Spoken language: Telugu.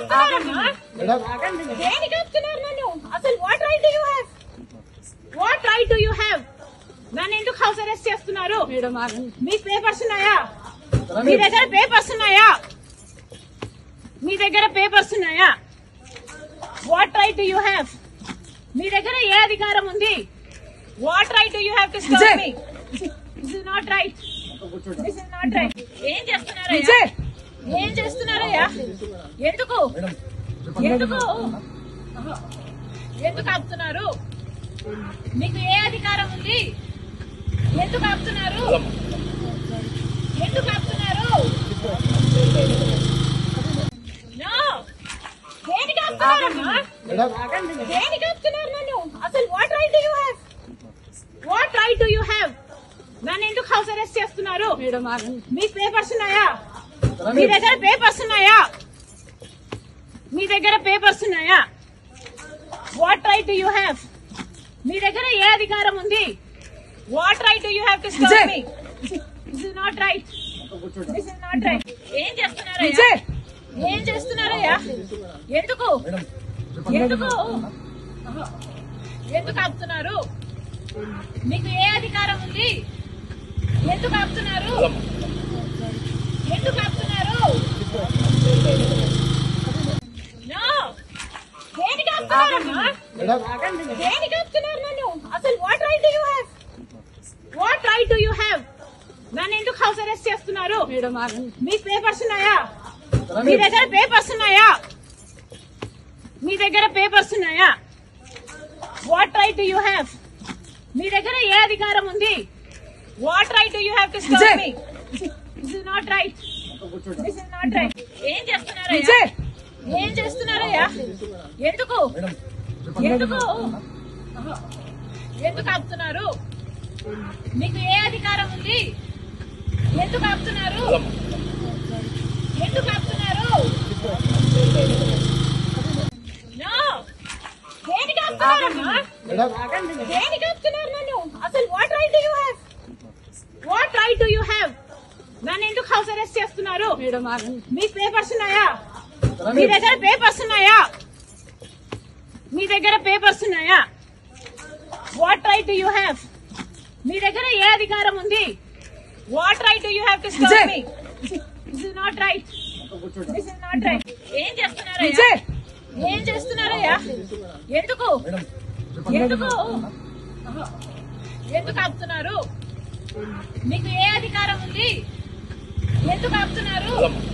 ఆపుతున్నారమ్మా? దేనికి ఆపుతున్నారు నన్ను అసలు what right you have what right you have నన్ను ఎందుకు హౌస్ అరెస్ట్ చేస్తున్నారు మీ పేపర్స్ ఉన్నాయా మీ దగ్గర పేపర్స్ ఉన్నాయా మీ దగ్గర పేపర్స్ ఉన్నాయా వాట్ రైట్ యూ హ్యావ్ మీ దగ్గర ఏ అధికారం ఉంది what right you have to stop me this is not right this is not right ఏం చేస్తున్నారయ్యా ఏం చేస్తున్నారయ్యా ఎందుకు ఎందుకు ఎందుకు ఆపుతున్నారు మీకు ఏ అధికారం ఉంది ఎందుకు ఆపుతున్నారు ఎందుకు ఆపుతున్నారు No. దేనికి ఆపుతున్నారమ్మా? దేనికి ఆపుతున్నారు నన్ను అసలు what right you have what right you have నన్ను ఎందుకు హౌస్ అరెస్ట్ చేస్తున్నారు మీ పేపర్స్ ఉన్నాయా మీ దగ్గర పేపర్స్ ఉన్నాయా మీ దగ్గర పేపర్స్ ఉన్నాయా వాట్ రైట్ యూ హ్యావ్ మీ దగ్గర ఏ అధికారం ఉంది what right you have to stop me this is not right this is not right ఏం చేస్తున్నారయ్యా ఏం చేస్తున్నారయ్యా ఎందుకు ఎందుకు ఎందుకు ఆపుతున్నారు మీకు ఏ అధికారం ఉంది ఎందుకు ఆపుతున్నారు ఎందుకు ఆపుతున్నారు No. దేనికి ఆపుతున్నారమ్మా? దేనికి ఆపుతున్నారు నన్ను అసలు what right you have what right you have నన్ను ఎందుకు హౌస్ అరెస్ట్ చేస్తున్నారు మీ పేపర్స్ ఉన్నాయా మీ దగ్గర పేపర్స్ ఉన్నాయా మీ దగ్గర పేపర్స్ ఉన్నాయా వాట్ రైట్ యూ హ్యావ్ మీ దగ్గర ఏ అధికారం ఉంది what right you have to stop me this is not right this is not right ఏం చేస్తున్నారయ్యా ఏం చేస్తున్నారయ్యా ఎందుకు ఎందుకు ఎందుకు ఆపుతున్నారు మీకు ఏ అధికారం ఉంది ఎందుకు ఆపుతున్నారు ఎందుకు ఆపుతున్నారు No. దేనికి ఆపుతున్నారమ్మా? దేనికి ఆపుతున్నారు నన్ను అసలు what right you have what right you have నన్ను ఎందుకు హౌస్ అరెస్ట్ చేస్తున్నారు మీ పేపర్స్ ఉన్నాయా మీ దగ్గర పేపర్స్ ఉన్నాయా మీ దగ్గర పేపర్స్ ఉన్నాయా వాట్ రైట్ యూ హ్యావ్ మీ దగ్గర ఏ అధికారం ఉంది what right you have to stop me this is not right this is not right ఏం చేస్తున్నారయ్యా ఏం చేస్తున్నారయ్యా ఎందుకు ఎందుకు ఎందుకు ఆపుతున్నారు మీకు ఏ అధికారం ఉంది ఎందుకు ఆపుతున్నారు